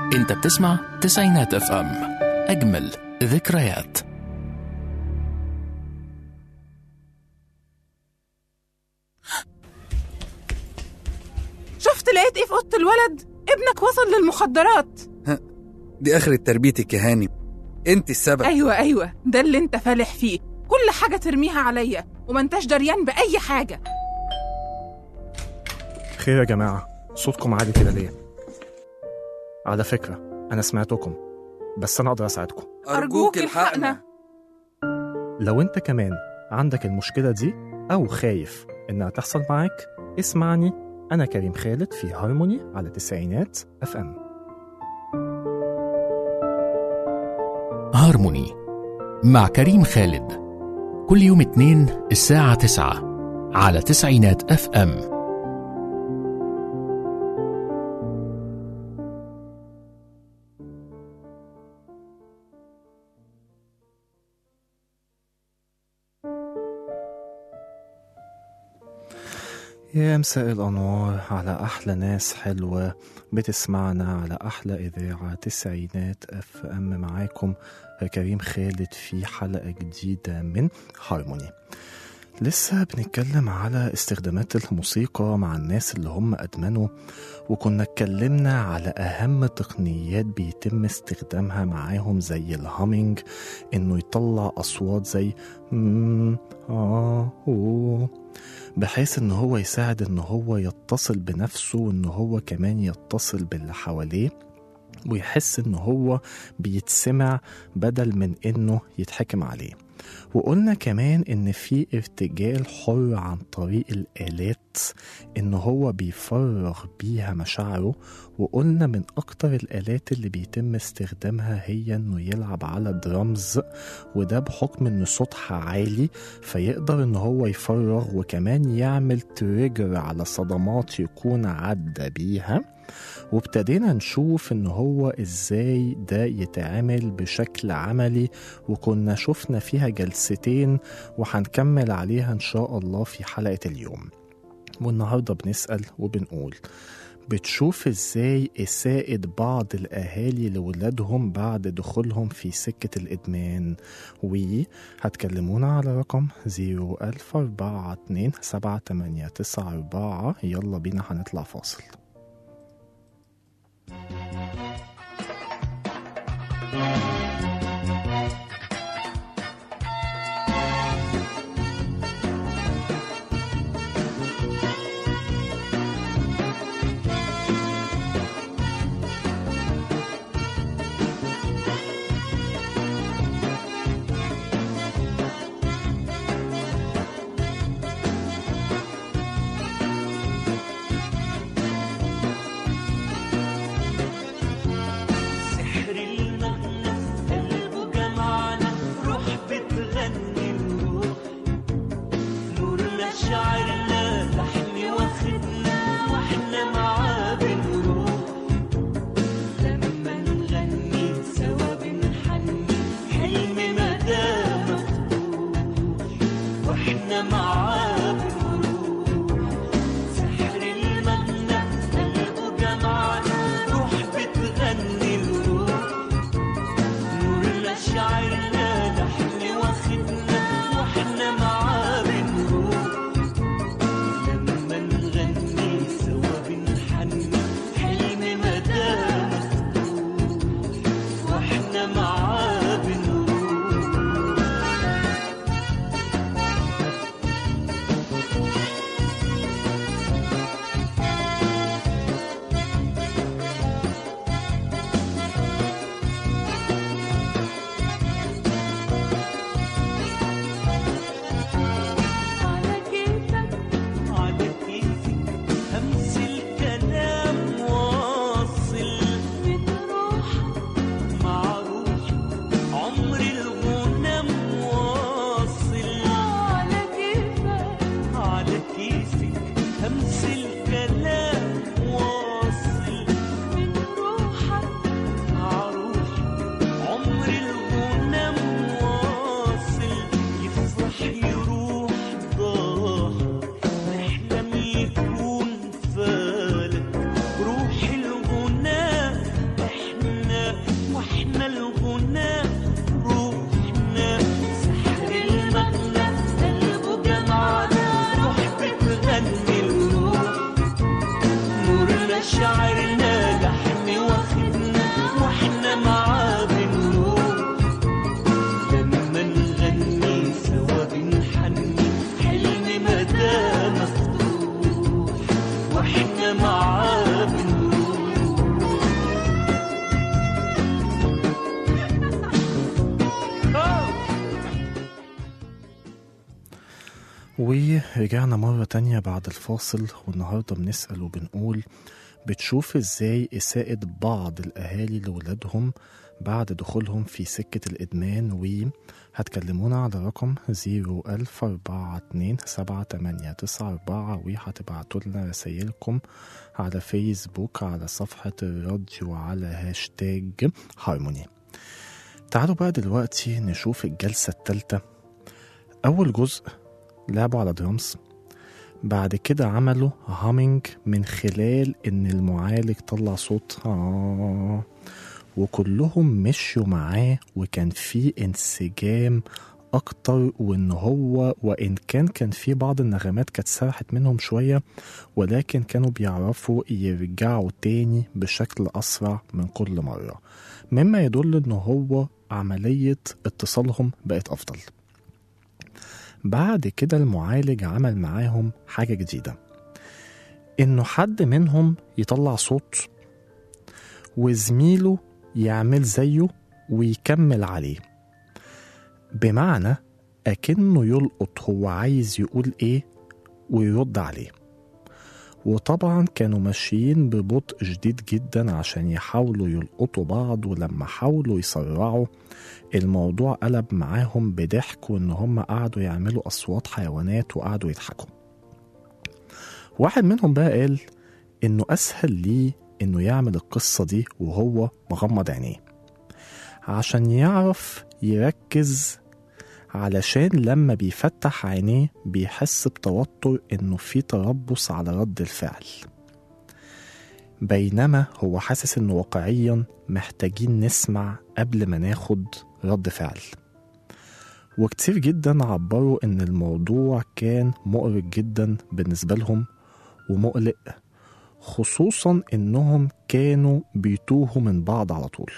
انت بتسمع تسعينات اف ام اجمل ذكريات شفت لقيت ايه في اوضه الولد ابنك وصل للمخدرات دي آخرة تربيتك يا هاني انت السبب ايوه ايوه ده اللي انت فالح فيه كل حاجه ترميها عليا وما انتش دريان باي حاجه خير يا جماعة صوتكم عالي كده ليه؟ على فكرة أنا سمعتكم بس أنا أقدر أساعدكم أرجوك الحقنا. لو أنت كمان عندك المشكلة دي أو خايف إنها تحصل معاك اسمعني أنا كريم خالد في هارموني على تسعينات اف ام هارموني مع كريم خالد كل يوم اتنين الساعة تسعة على تسعينات اف ام يا مساء الأنوار على أحلى ناس حلوة بتسمعنا على أحلى إذاعة تسعينات اف ام معاكم كريم خالد في حلقة جديدة من هارموني لسه بنتكلم على استخدامات الموسيقى مع الناس اللي هم أدمنوا وكنا اتكلمنا على أهم تقنيات بيتم استخدامها معاهم زي الهامينج إنه يطلع أصوات زي مم آه أوه بحيث ان هو يساعد ان هو يتصل بنفسه وان هو كمان يتصل باللي حواليه ويحس ان هو بيتسمع بدل من انه يتحكم عليه وقلنا كمان ان في ارتجال حر عن طريق الالات ان هو بيفرغ بيها مشاعره وقلنا من اكتر الالات اللي بيتم استخدامها هي انه يلعب على درامز وده بحكم ان صوتها عالي فيقدر ان هو يفرغ وكمان يعمل تريجر على صدمات يكون عدى بيها وابتدينا نشوف ان هو ازاي ده يتعمل بشكل عملي وكنا شفنا فيها جلستين وهنكمل عليها ان شاء الله في حلقة اليوم والنهاردة بنسأل وبنقول بتشوف ازاي إساءة بعض الأهالي لولادهم بعد دخولهم في سكة الإدمان وهتكلمونا على رقم 01042 7894 يلا بينا هنطلع فاصل سحر المغنى في قلبه جمعنا روح بتغني الروح نور مشاعرنا لحن واخدنا واحنا معاه بنروح لما نغني سوا بنحني حلم مدى مفتوح واحنا معاه بنروح سحر المغنى في قلبه جمعنا روح بتغني الروح نور مشاعرنا لحن واخدنا واحنا معاه بنروح لما نغني سوا بنحني حلم مدى مفتوح واحنا معاه بنروح على كيفك على كيفك همس الكلام واصل بتروح مع روحي عمر الغنى واصل على كيفك على كيفك همس الكلام واصل من روحك مع روحي عمر الغنى واصل يفرح يروح ضاحك نحلم يكون فالك روح الغنى مشاعرنا لحن واخدنا واحنا معاه بنروح لما نغني سوا بنحني حلم مدى مفتوح واحنا معاه بنروح ورجعنا مرة تانية بعد الفاصل والنهاردة بنسأل وبنقول بتشوف ازاي إساءة بعض الأهالي لولادهم بعد دخولهم في سكة الإدمان وهتكلمونا على رقم 010427894 وهتبعتوا لنا رسايلكم على فيسبوك على صفحة الراديو على هاشتاج هارموني تعالوا بقى دلوقتي نشوف الجلسة التالتة أول جزء لعبوا على درامز بعد كده عملوا هامينج من خلال ان المعالج طلع صوت آه وكلهم مشوا معاه وكان في انسجام اكتر وان هو وان كان كان في بعض النغمات كانت سرحت منهم شويه ولكن كانوا بيعرفوا يرجعوا تاني بشكل اسرع من كل مره مما يدل ان هو عمليه اتصالهم بقت افضل بعد كده المعالج عمل معاهم حاجة جديدة إنه حد منهم يطلع صوت وزميله يعمل زيه ويكمل عليه بمعنى أكنه يلقط هو عايز يقول إيه ويرد عليه وطبعا كانوا ماشيين ببطء شديد جدا عشان يحاولوا يلقطوا بعض ولما حاولوا يسرعوا الموضوع قلب معاهم بضحك وان هم قعدوا يعملوا اصوات حيوانات وقعدوا يضحكوا واحد منهم بقى قال انه اسهل ليه انه يعمل القصة دي وهو مغمض عينيه عشان يعرف يركز علشان لما بيفتح عينيه بيحس بتوتر انه في تربص على رد الفعل بينما هو حاسس انه واقعيا محتاجين نسمع قبل ما ناخد رد فعل وكتير جدا عبروا ان الموضوع كان مؤرق جدا بالنسبة لهم ومقلق خصوصا انهم كانوا بيتوهوا من بعض على طول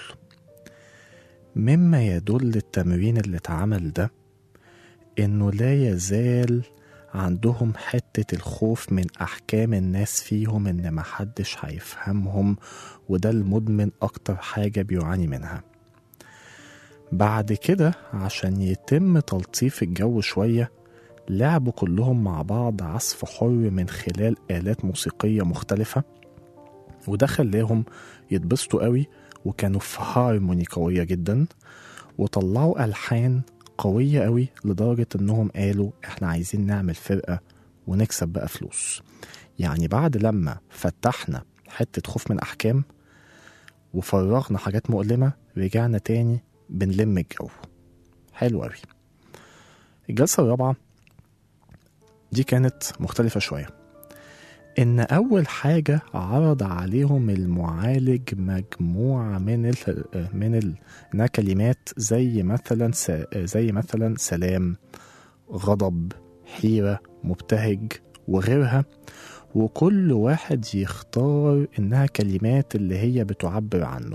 مما يدل التمرين اللي اتعمل ده انه لا يزال عندهم حتة الخوف من أحكام الناس فيهم إن محدش هيفهمهم وده المدمن أكتر حاجة بيعاني منها بعد كده عشان يتم تلطيف الجو شوية لعبوا كلهم مع بعض عزف حر من خلال آلات موسيقية مختلفة وده خلاهم يتبسطوا قوي وكانوا في هارموني قوية جدا وطلعوا ألحان قوية قوي لدرجة إنهم قالوا إحنا عايزين نعمل فرقة ونكسب بقى فلوس يعني بعد لما فتحنا حتة خوف من أحكام وفرغنا حاجات مؤلمة رجعنا تاني بنلم الجو حلو قوي الجلسة الرابعة دي كانت مختلفة شوية إن أول حاجة عرض عليهم المعالج مجموعة من ال من ال إنها كلمات زي مثلا س زي مثلا سلام غضب حيرة مبتهج وغيرها وكل واحد يختار إنها كلمات اللي هي بتعبر عنه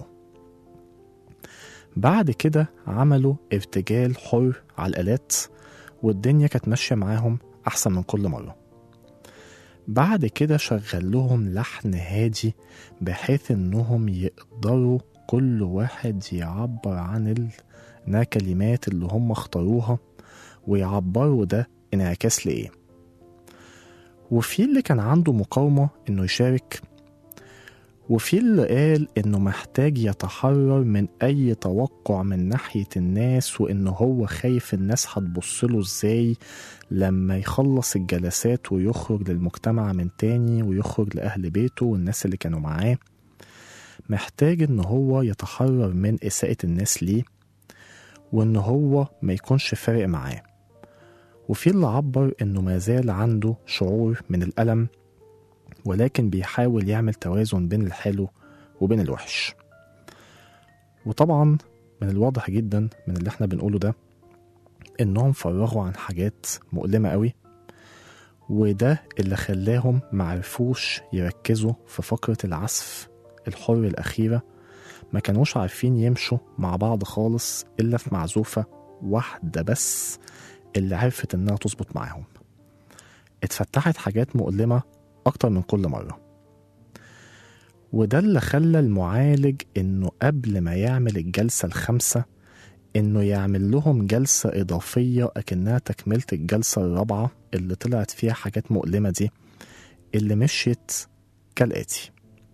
بعد كده عملوا ارتجال حر على الآلات والدنيا كانت ماشية معاهم أحسن من كل مرة بعد كده شغل لهم لحن هادي بحيث انهم يقدروا كل واحد يعبر عن ال- انها كلمات اللي هم اختاروها ويعبروا ده انعكاس لايه وفي اللي كان عنده مقاومة انه يشارك وفي اللي قال انه محتاج يتحرر من اي توقع من ناحية الناس وانه هو خايف الناس هتبصله ازاي لما يخلص الجلسات ويخرج للمجتمع من تاني ويخرج لأهل بيته والناس اللي كانوا معاه محتاج ان هو يتحرر من إساءة الناس ليه وان هو ما يكونش فارق معاه وفي اللي عبر انه ما زال عنده شعور من الألم ولكن بيحاول يعمل توازن بين الحلو وبين الوحش وطبعا من الواضح جدا من اللي احنا بنقوله ده انهم فرغوا عن حاجات مؤلمة قوي وده اللي خلاهم معرفوش يركزوا في فقرة العزف الحر الأخيرة ما كانوش عارفين يمشوا مع بعض خالص إلا في معزوفة واحدة بس اللي عرفت إنها تظبط معاهم اتفتحت حاجات مؤلمة أكتر من كل مرة وده اللي خلى المعالج إنه قبل ما يعمل الجلسة الخامسة إنه يعمل لهم جلسة إضافية أكنها تكملة الجلسة الرابعة اللي طلعت فيها حاجات مؤلمة دي اللي مشيت كالآتي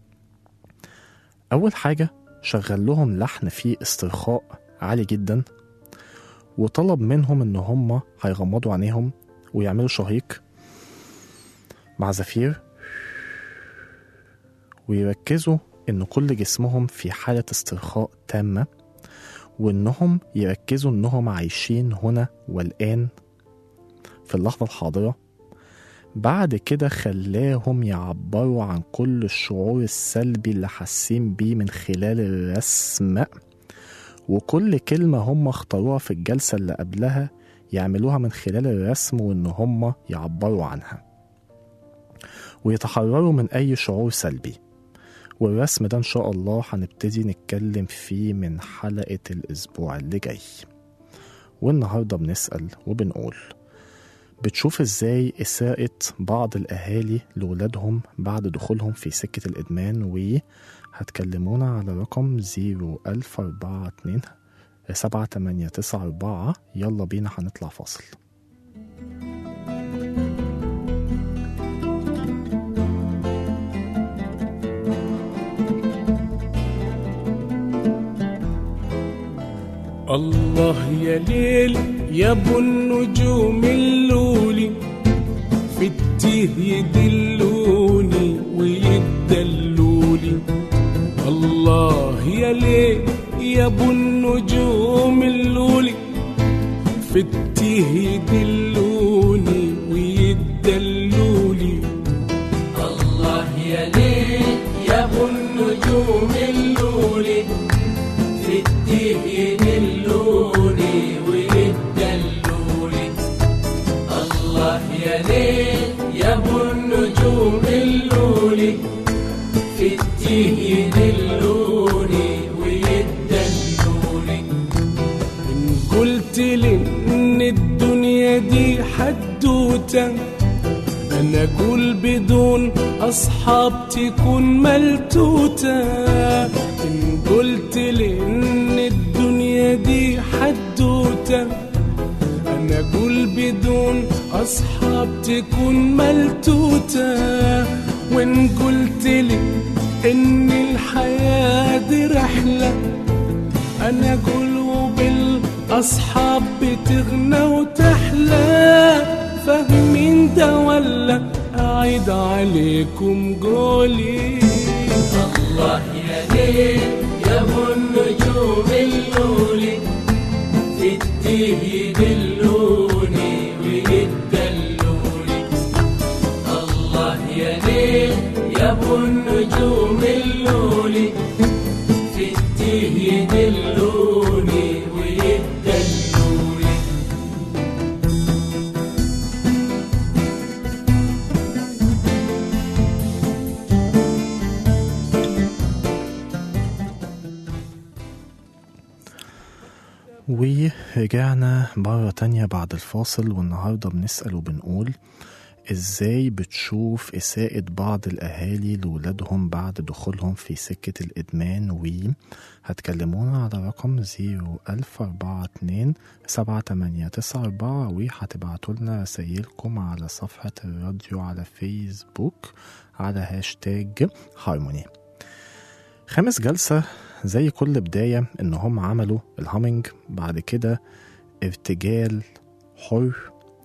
أول حاجة شغل لهم لحن فيه استرخاء عالي جدا وطلب منهم إن هم هيغمضوا عينيهم ويعملوا شهيق مع زفير ويركزوا إن كل جسمهم في حالة استرخاء تامة وإنهم يركزوا إنهم عايشين هنا والآن في اللحظة الحاضرة بعد كده خلاهم يعبروا عن كل الشعور السلبي اللي حاسين بيه من خلال الرسم وكل كلمة هم اختاروها في الجلسة اللي قبلها يعملوها من خلال الرسم وإن هم يعبروا عنها ويتحرروا من أي شعور سلبي والرسم ده إن شاء الله هنبتدي نتكلم فيه من حلقة الأسبوع اللي جاي والنهاردة بنسأل وبنقول بتشوف ازاي إساءة بعض الأهالي لولادهم بعد دخولهم في سكة الإدمان وهتكلمونا على رقم 01042 7894 يلا بينا هنطلع فاصل الله يا ليل يا ابو النجوم اللولي في التيه يدلوني ويدلولي الله يا ليل يا ابو النجوم اللولي في التيه يدلوني ويدلولي الله يا ليل يا ابو النجوم اللولي في التيه يدلوني ويدلوني الله يا ليل يا ابو النجوم اللولي في التيه يدلوني ويدلوني إن قلت لي إن الدنيا دي حدوتة أنا أقول بدون أصحاب تكون ملتوتة إن قلت لي إن الدنيا دي حدوتة أنا أقول بدون أصحاب تكون ملتوتة وإن قلت لي إن الحياة دي رحلة أنا أقول وبالأصحاب بتغنى وتحلى فاهمين ده ولا أعيد عليكم قولي الله يا ليل يا أبو النجوم اللولي في التيه يدلوني ويدلوني الله يا ليل يا أبو النجوم اللولي في التيه يدلوني ويدلوني ورجعنا مرة تانية بعد الفاصل والنهاردة بنسأل وبنقول ازاي بتشوف إساءة بعض الأهالي لولادهم بعد دخولهم في سكة الإدمان و هتكلمونا على رقم 01042 7894 وهتبعتوا لنا رسايلكم على صفحة الراديو على فيسبوك على هاشتاج هارموني خامس جلسة زي كل بداية إن هم عملوا الهامينج بعد كده ارتجال حر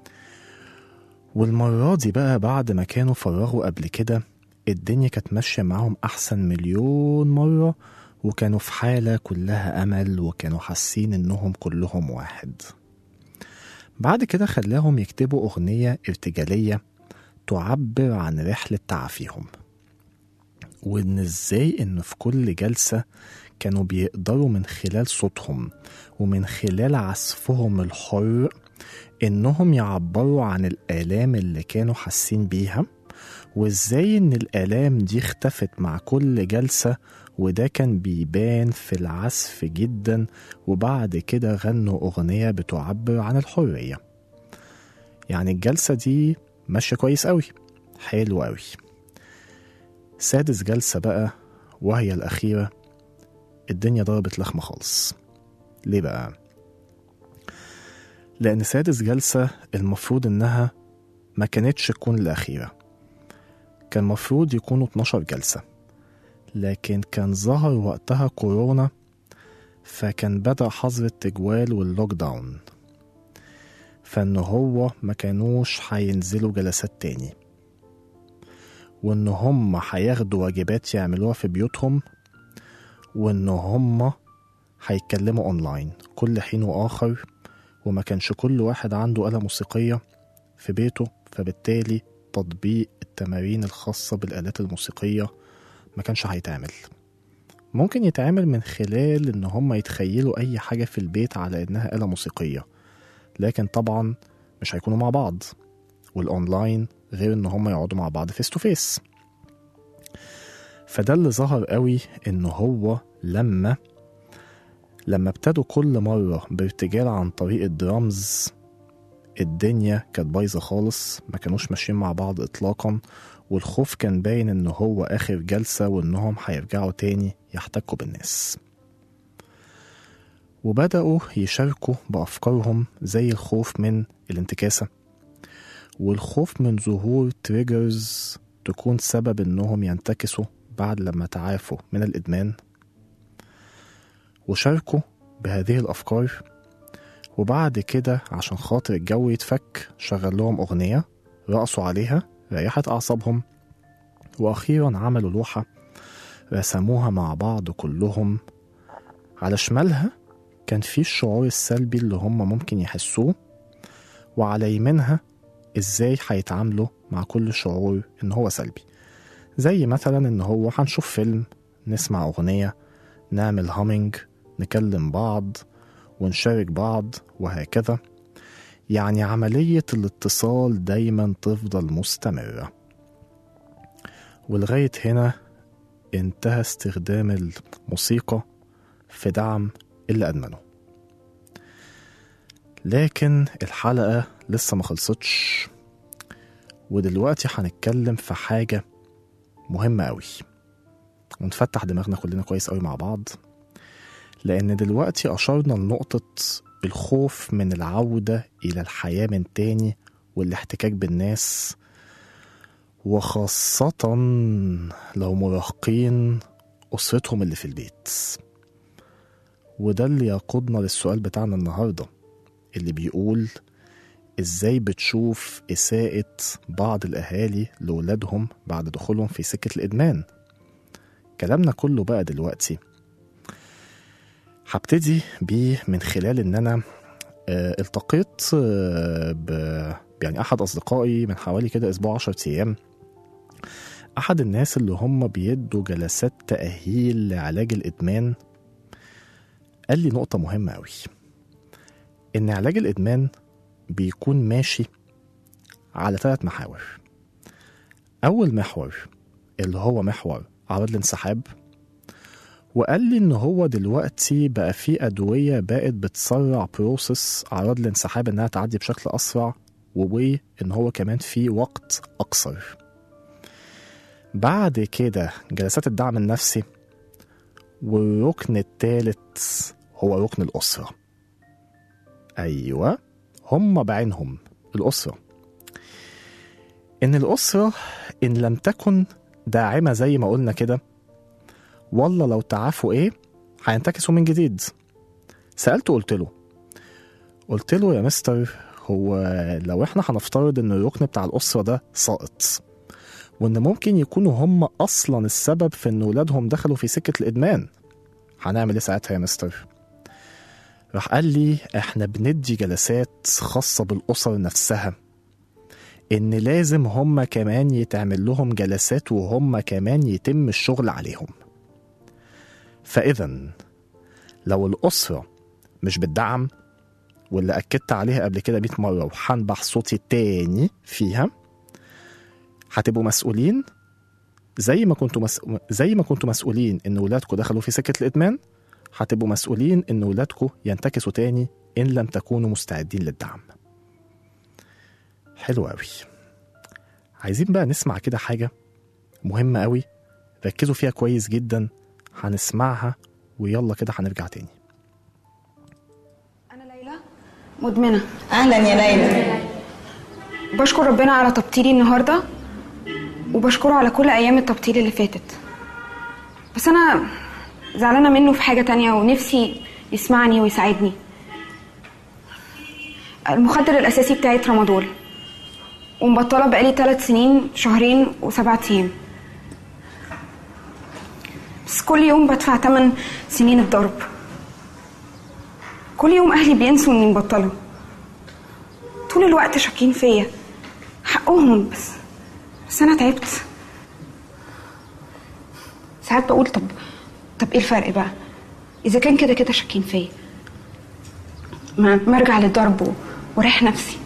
والمرة دي بقى بعد ما كانوا فرغوا قبل كده الدنيا كانت ماشية معاهم أحسن مليون مرة وكانوا في حالة كلها أمل وكانوا حاسين إنهم كلهم واحد بعد كده خلاهم يكتبوا أغنية ارتجالية تعبر عن رحلة تعافيهم وإن إزاي إن في كل جلسة كانوا بيقدروا من خلال صوتهم ومن خلال عزفهم الحر إنهم يعبروا عن الآلام اللي كانوا حاسين بيها وإزاي إن الآلام دي اختفت مع كل جلسة وده كان بيبان في العزف جدا وبعد كده غنوا أغنية بتعبر عن الحرية يعني الجلسة دي ماشية كويس قوي حلو قوي سادس جلسة بقى وهي الأخيرة الدنيا ضربت لخمة خالص ليه بقى؟ لأن سادس جلسة المفروض إنها ما كانتش تكون الأخيرة كان مفروض يكونوا 12 جلسة لكن كان ظهر وقتها كورونا فكان بدأ حظر التجوال واللوك داون فإن هو ما كانوش هينزلوا جلسات تاني وإن هم هياخدوا واجبات يعملوها في بيوتهم وإن هم هيتكلموا أونلاين كل حين وآخر وما كانش كل واحد عنده آلة موسيقية في بيته فبالتالي تطبيق التمارين الخاصة بالآلات الموسيقية ما كانش هيتعمل ممكن يتعمل من خلال إن هم يتخيلوا أي حاجة في البيت على إنها آلة موسيقية لكن طبعا مش هيكونوا مع بعض والأونلاين غير إن هم يقعدوا مع بعض فيس تو فيس فده اللي ظهر قوي إن هو لما لما ابتدوا كل مرة بارتجال عن طريق الدرامز الدنيا كانت بايظة خالص ما كانوش ماشيين مع بعض إطلاقا والخوف كان باين إن هو آخر جلسة وإنهم هيرجعوا تاني يحتكوا بالناس وبدأوا يشاركوا بأفكارهم زي الخوف من الانتكاسة والخوف من ظهور تريجرز تكون سبب إنهم ينتكسوا بعد لما تعافوا من الإدمان وشاركوا بهذه الأفكار وبعد كده عشان خاطر الجو يتفك شغل لهم أغنية رقصوا عليها ريحت أعصابهم وأخيرا عملوا لوحة رسموها مع بعض كلهم على شمالها كان في الشعور السلبي اللي هم ممكن يحسوه وعلى يمينها ازاي هيتعاملوا مع كل شعور ان هو سلبي زي مثلا ان هو هنشوف فيلم نسمع اغنية نعمل هامينج نكلم بعض ونشارك بعض وهكذا يعني عملية الاتصال دايما تفضل مستمرة ولغاية هنا انتهى استخدام الموسيقى في دعم اللي أدمنه لكن الحلقة لسه ما خلصتش ودلوقتي هنتكلم في حاجة مهمة أوي ونفتح دماغنا كلنا كويس أوي مع بعض لأن دلوقتي أشرنا لنقطة الخوف من العودة إلى الحياة من تاني والاحتكاك بالناس وخاصة لو مراهقين أسرتهم اللي في البيت وده اللي يقودنا للسؤال بتاعنا النهاردة اللي بيقول ازاي بتشوف إساءة بعض الأهالي لولادهم بعد دخولهم في سكة الإدمان كلامنا كله بقى دلوقتي هبتدي بيه من خلال ان انا آه، التقيت آه، ب يعني احد اصدقائي من حوالي كده اسبوع 10 ايام احد الناس اللي هم بيدوا جلسات تاهيل لعلاج الادمان قال لي نقطه مهمه قوي ان علاج الادمان بيكون ماشي على ثلاث محاور اول محور اللي هو محور اعراض الانسحاب وقال لي ان هو دلوقتي بقى في ادويه بقت بتسرع بروسس اعراض الانسحاب انها تعدي بشكل اسرع وان هو كمان في وقت اقصر بعد كده جلسات الدعم النفسي والركن الثالث هو ركن الاسره ايوه هم بعينهم الاسره ان الاسره ان لم تكن داعمه زي ما قلنا كده والله لو تعافوا ايه هينتكسوا من جديد سألته قلت له قلت له يا مستر هو لو احنا هنفترض ان الركن بتاع الأسرة ده ساقط وان ممكن يكونوا هم اصلا السبب في ان ولادهم دخلوا في سكة الادمان هنعمل ايه ساعتها يا مستر راح قال لي احنا بندي جلسات خاصة بالأسر نفسها ان لازم هم كمان يتعمل لهم جلسات وهم كمان يتم الشغل عليهم فإذا لو الأسرة مش بتدعم واللي اكدت عليها قبل كده 100 مره وهنبح صوتي تاني فيها هتبقوا مسؤولين زي ما كنتوا مس... زي ما كنتوا مسؤولين ان ولادكم دخلوا في سكه الادمان هتبقوا مسؤولين ان ولادكم ينتكسوا تاني ان لم تكونوا مستعدين للدعم حلو قوي عايزين بقى نسمع كده حاجه مهمه قوي ركزوا فيها كويس جدا هنسمعها ويلا كده هنرجع تاني أنا ليلى مدمنة اهلا يا ليلى بشكر ربنا على تبطيلي النهاردة وبشكره على كل أيام التبطيل اللي فاتت بس أنا زعلانة منه في حاجة تانية ونفسي يسمعني ويساعدني المخدر الأساسي بتاعي ترامادول ومبطلة بقالي ثلاث سنين شهرين وسبعة أيام بس كل يوم بدفع تمن سنين الضرب كل يوم أهلي بينسوا إني مبطلة طول الوقت شاكين فيا حقهم بس بس أنا تعبت ساعات بقول طب طب إيه الفرق بقى إذا كان كده كده شاكين فيا ما ما أرجع للضرب و- وأريح نفسي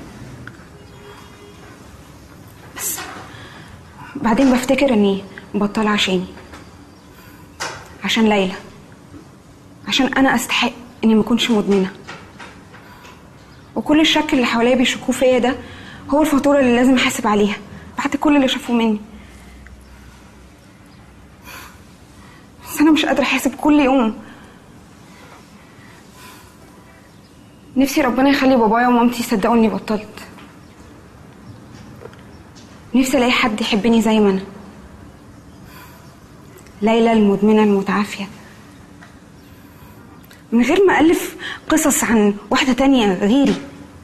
بس بعدين بفتكر إني مبطلة عشاني عشان ليلى عشان أنا أستحق إني ما أكونش مدمنة وكل الشك اللي حواليا بيشكوه فيا ده هو الفاتورة اللي لازم أحاسب عليها بعد كل اللي شافوه مني بس أنا مش قادرة أحاسب كل يوم نفسي ربنا يخلي بابايا ومامتي يصدقوا إني بطلت نفسي ألاقي حد يحبني زي ما أنا ليلى المدمنة المتعافية من غير ما ألف قصص عن واحدة تانية غيري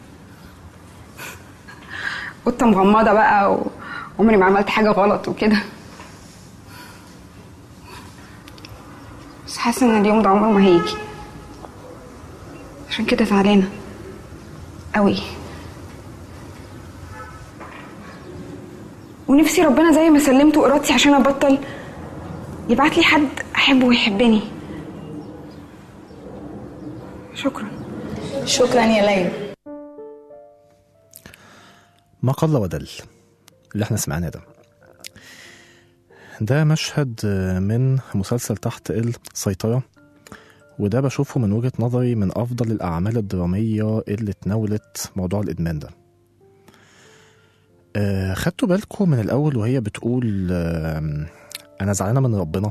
قطة مغمضة بقى و- وعمري ما عملت حاجة غلط وكده بس حاسة إن اليوم ده عمره ما هيجي عشان كده زعلانة أوي ونفسي ربنا زي ما سلمته إرادتي عشان أبطل يبعت لي حد أحبه ويحبني شكرا شكرا يا ليلى ما قل ودل اللي احنا سمعناه ده ده مشهد من مسلسل تحت السيطرة وده بشوفه من وجهة نظري من أفضل الأعمال الدرامية اللي تناولت موضوع الإدمان ده آه، خدتوا بالكم من الأول وهي بتقول آم، أنا زعلانة من ربنا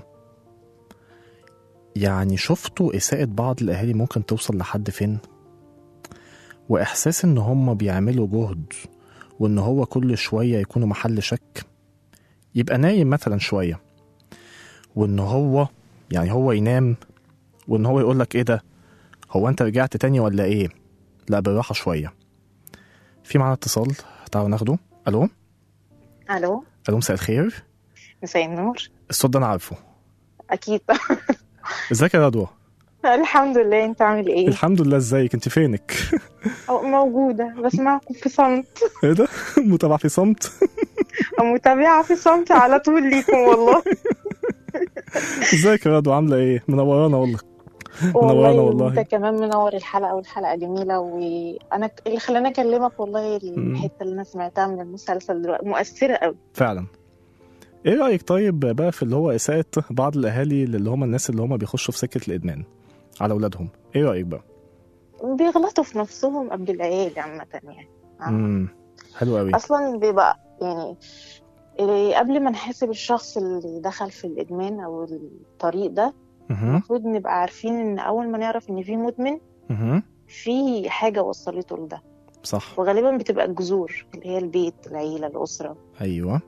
يعني شفتوا إساءة بعض الأهالي ممكن توصل لحد فين وإحساس إن هم بيعملوا جهد وإن هو كل شوية يكونوا محل شك يبقى نايم مثلا شوية وإن هو يعني هو ينام وإن هو يقول لك إيه ده هو أنت رجعت تاني ولا إيه لا بالراحة شوية في معانا اتصال تعالوا ناخده ألو الو ألو مساء الخير مساء النور الصوت ده أنا عارفه اكيد ازيك يا رضوى الحمد لله انت عامل ايه الحمد لله ازيك انت فينك أو موجوده بسمعكم في صمت ايه ده متابعة في صمت متابعه في صمت على طول ليكم والله ازيك يا رضوى عاملة ايه منورانا والله منورانا والله والله انت كمان منور الحلقه والحلقه جميله وانا ك- اللي خلاني اكلمك والله الحته اللي انا سمعتها من المسلسل دلوقتي مؤثره قوي فعلا ايه رأيك طيب بقى في اللي هو إساءة بعض الأهالي اللي هم الناس اللي هم بيخشوا في سكة الإدمان على أولادهم ايه رأيك بقى بيغلطوا في نفسهم قبل العيال عامه يعني امم حلو قوي اصلا بيبقى يعني إيه، قبل ما نحاسب الشخص اللي دخل في الادمان او الطريق ده مهم. المفروض نبقى عارفين ان اول ما نعرف ان في مدمن مهم. في حاجه وصلته لده صح وغالبا بتبقى الجذور اللي هي البيت العيله الاسره ايوه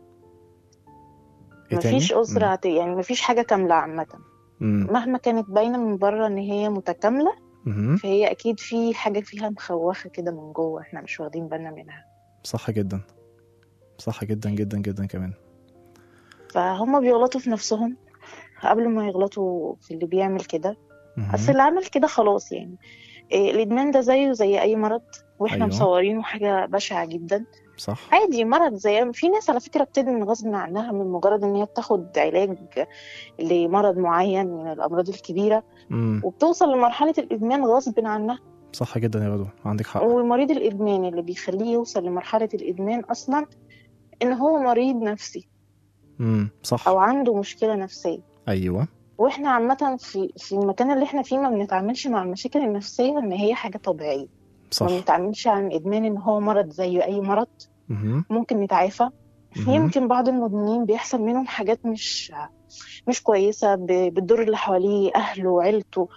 ايه تاني مفيش اسره هت... يعني مفيش حاجه كامله عامه مم. مهما كانت باينه من بره ان هي متكامله مهم. فهي اكيد في حاجه فيها مخوخه كده من جوه احنا مش واخدين بالنا منها صح جدا صح جدا جدا جدا كمان فهم بيغلطوا في نفسهم قبل ما يغلطوا في اللي بيعمل كده مهم. اصل اللي عمل كده خلاص يعني إيه، الادمان ده زيه زي اي مرض واحنا أيوة. أيوه. مصورينه حاجه بشعه جدا صح عادي مرض زي في ناس على فكره بتدمن غصب عنها من مجرد ان هي بتاخد علاج لمرض معين من الامراض الكبيره مم. وبتوصل لمرحله الادمان غصب عنها صح جدا يا رضوى عندك حق ومريض الادمان اللي بيخليه يوصل لمرحله الادمان اصلا ان هو مريض نفسي امم صح او عنده مشكله نفسيه ايوه واحنا عامه في في المكان اللي احنا فيه ما بنتعاملش مع المشاكل النفسيه ان هي حاجه طبيعيه صح ما بنتعاملش عن الادمان ان هو مرض زي اي مرض مهم. ممكن نتعافى مهم. يمكن بعض المدمنين بيحصل منهم حاجات مش مش كويسة ب- بتضر اللي حواليه أهله وعيلته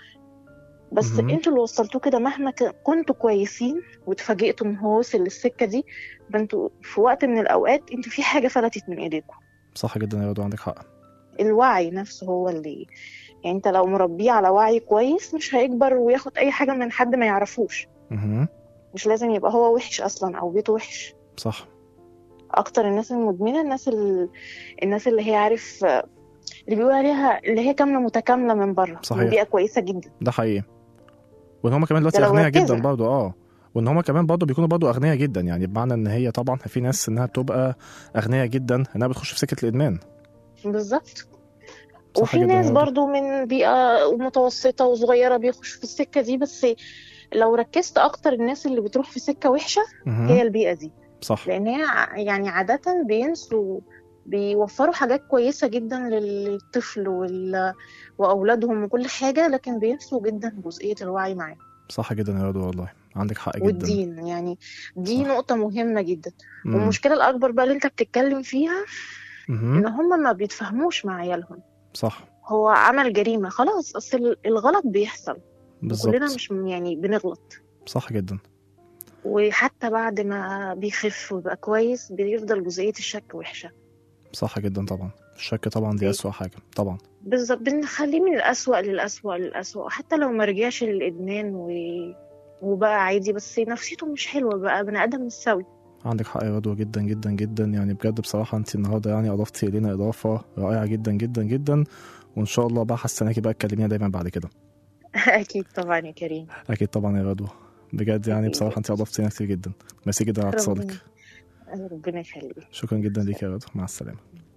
بس مهم. انتوا اللي وصلتوه كده مهما ك- كنتوا كويسين واتفاجئتوا ان هو وصل للسكة دي فانتوا في وقت من الأوقات انتوا في حاجة فلتت من ايديكم صح جدا يا رضوى عندك حق الوعي نفسه هو اللي يعني انت لو مربيه على وعي كويس مش هيكبر وياخد أي حاجة من حد ما يعرفوش مهم. مش لازم يبقى هو وحش أصلا أو بيته وحش صح اكتر الناس المدمنه الناس ال... الناس اللي هي عارف اللي بيقول عليها اللي هي كامله متكامله من بره صحيح. من بيئه كويسه جدا ده حقيقي وان هم كمان دلوقتي ده لو اغنياء ركزنا. جدا برضه اه وان هم كمان برضه بيكونوا برضه اغنياء جدا يعني بمعنى ان هي طبعا في ناس انها بتبقى اغنياء جدا انها بتخش في سكه الادمان بالظبط صح وفي جدا ناس يا رضوى. برضو من بيئه متوسطه وصغيره بيخشوا في السكه دي بس لو ركزت اكتر الناس اللي بتروح في سكه وحشه مهم. هي البيئه دي صح لان هي ع- يعني عاده بينسوا بيوفروا حاجات كويسه جدا للطفل وال... واولادهم وكل حاجه لكن بينسوا جدا جزئيه الوعي معاه صح جدا يا رضوى والله عندك حق جدا والدين يعني دي صح. نقطة مهمة جدا مم. والمشكلة الأكبر بقى اللي أنت بتتكلم فيها مهم. إن هم ما بيتفهموش مع عيالهم صح هو عمل جريمة خلاص أصل الغلط بيحصل بالظبط كلنا مش يعني بنغلط صح جدا وحتى بعد ما بيخف ويبقى كويس بيفضل جزئية الشك وحشة صح جدا طبعا الشك طبعا دي إيه. اسوأ حاجه طبعا بالظبط بنخليه من الأسوأ للأسوأ للأسوأ حتى لو ما رجعش للإدمان و... وبقى عادي بس نفسيته مش حلوة بقى بني آدم مش سوي عندك حق يا رضوى جدا جدا جدا يعني بجد بصراحه انت النهارده يعني اضفتي الينا اضافه رائعه جدا جدا جدا وان شاء الله بقى حاسه بقى تكلمينا دايما بعد كده أكيد طبعا يا كريم اكيد طبعا يا رضوى بجد يعني أكيد. بصراحه انت اضفتي لنا كتير جدا ميرسي جدا على اتصالك ربنا ربنا يخليك شكرا جدا ليك يا رضوى مع السلامه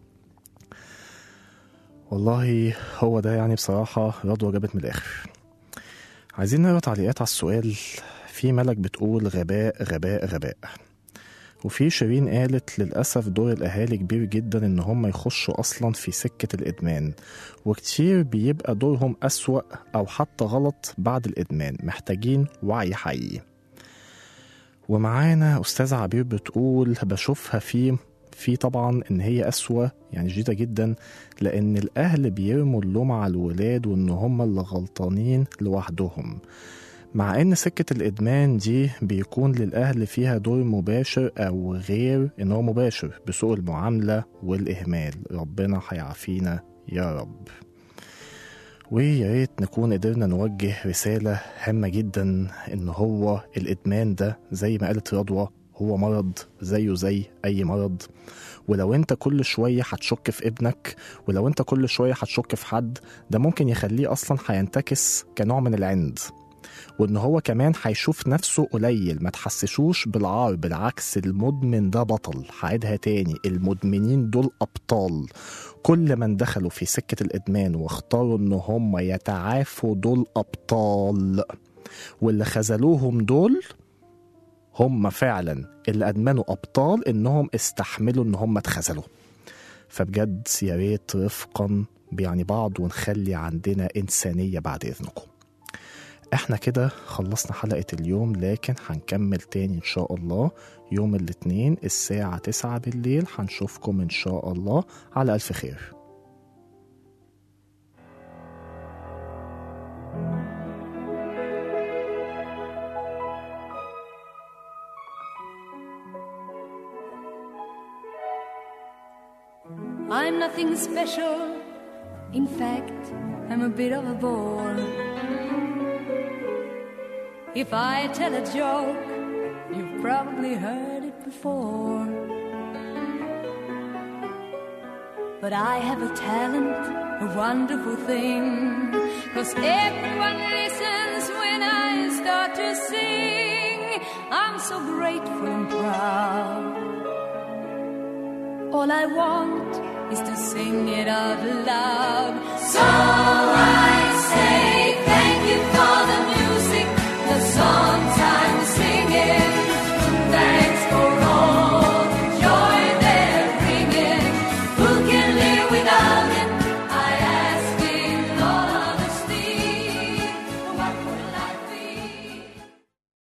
والله هو ده يعني بصراحه رضوى جابت من الاخر عايزين نقرا تعليقات على السؤال في ملك بتقول غباء غباء غباء وفي شيرين قالت للأسف دور الأهالي كبير جدا إن هم يخشوا أصلا في سكة الإدمان وكتير بيبقى دورهم أسوأ أو حتى غلط بعد الإدمان محتاجين وعي حقيقي ومعانا أستاذة عبير بتقول بشوفها في في طبعا إن هي أسوأ يعني جديدة جدا لأن الأهل بيرموا اللوم على الولاد وإن هم اللي غلطانين لوحدهم مع ان سكة الادمان دي بيكون للاهل فيها دور مباشر او غير ان هو مباشر بسوء المعاملة والاهمال ربنا هيعافينا يا رب ويا ريت نكون قدرنا نوجه رسالة هامة جدا ان هو الادمان ده زي ما قالت رضوى هو مرض زيه زي اي مرض ولو انت كل شوية هتشك في ابنك ولو انت كل شوية هتشك في حد ده ممكن يخليه اصلا هينتكس كنوع من العند وان هو كمان هيشوف نفسه قليل ما تحسسوش بالعار بالعكس المدمن ده بطل هعيدها تاني المدمنين دول ابطال كل من دخلوا في سكة الادمان واختاروا ان هم يتعافوا دول ابطال واللي خذلوهم دول هم فعلا اللي ادمنوا ابطال انهم استحملوا ان هم اتخذلوا فبجد يا ريت رفقا يعني بعض ونخلي عندنا انسانيه بعد اذنكم احنا كده خلصنا حلقة اليوم لكن هنكمل تاني ان شاء الله يوم الاثنين الساعة تسعة بالليل هنشوفكم ان شاء الله على الف خير I'm nothing special. In fact, I'm a bit of a bore. If I tell a joke, you've probably heard it before. But I have a talent, a wonderful thing. Cause everyone listens when I start to sing. I'm so grateful and proud. All I want is to sing it out loud.